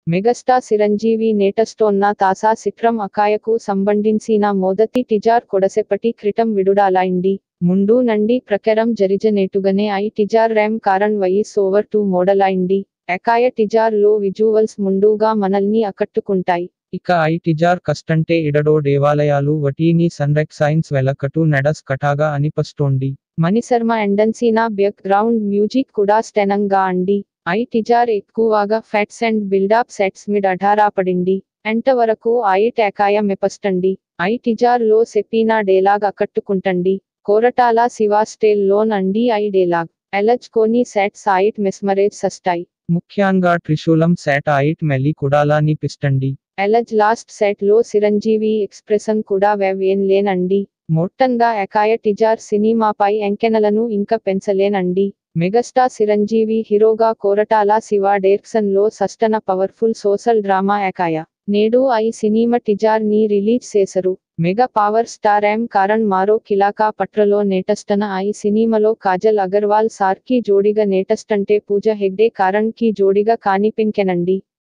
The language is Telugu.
మెగాస్టార్ చిరంజీవి నేటస్తోన్న తాసా చిత్రం అకాయకు సంబంధించిన మొదటి టిజార్ కొడసెప్పటి క్రితం విడుదలైంది ముందు నుండి ప్రకారం జరిజనేటుగానే ఐ టిజార్ ర్యామ్ కారణ్ వయస్ ఓవర్ టూ మోడల్ అయింది ఎకాయ టిజార్ లో విజువల్స్ ముందుగా మనల్ని ఆకట్టుకుంటాయి ఇక ఐ టిజార్ కస్టంటే ఇడడో దేవాలయాలు వటీని సన్రెక్ సైన్స్ వెలకటు నెడస్ కటాగా అనిపిస్తోంది మణిశర్మ ఎండన్సీనా బ్యాక్ గ్రౌండ్ మ్యూజిక్ కూడా స్టెనంగా అండి ఐ టిజార్ ఎక్కువగా ఫెట్స్ అండ్ బిల్డప్ సెట్స్ మిడ్ అఢారాపడింది ఎంతవరకు ఐ టెకాయ మెపస్టండి ఐ టిజార్ లో సెపీనా డేలాగ్ ఆకట్టుకుంటండి కోరటాల శివా స్టేల్ లోన్ అండి ఐ డేలాగ్ ఎలజ్కోని సెట్స్ ఐట్ మెస్మరేజ్ సస్టాయి ముఖ్యంగా త్రిశూలం సెట్ ఐట్ మెలి కుడాలాని పిస్టండి ఎలజ్ లాస్ట్ సెట్ లో చిరంజీవి ఎక్స్ప్రెషన్ కూడా వెవ్ ఏం లేనండి మొత్తంగా ఎకాయ టిజార్ సినిమాపై ఎంకెనలను ఇంకా పెంచలేనండి మెగాస్టార్ చిరంజీవి హీరోగా కోరటాల శివ డైరెక్షన్ లో సస్టన పవర్ఫుల్ సోషల్ డ్రామా ఎకాయ నేడు ఐ సినిమా టిజార్ ని రిలీజ్ చేశారు మెగా పవర్ స్టార్ ఎం కారణ్ మారో కిలాకా పట్రలో నేటస్టన ఐ సినిమాలో కాజల్ అగర్వాల్ సార్కి జోడిగా నేటస్టంటే పూజ హెగ్డే కారణ్ కి జోడిగా కానిపింకెనండి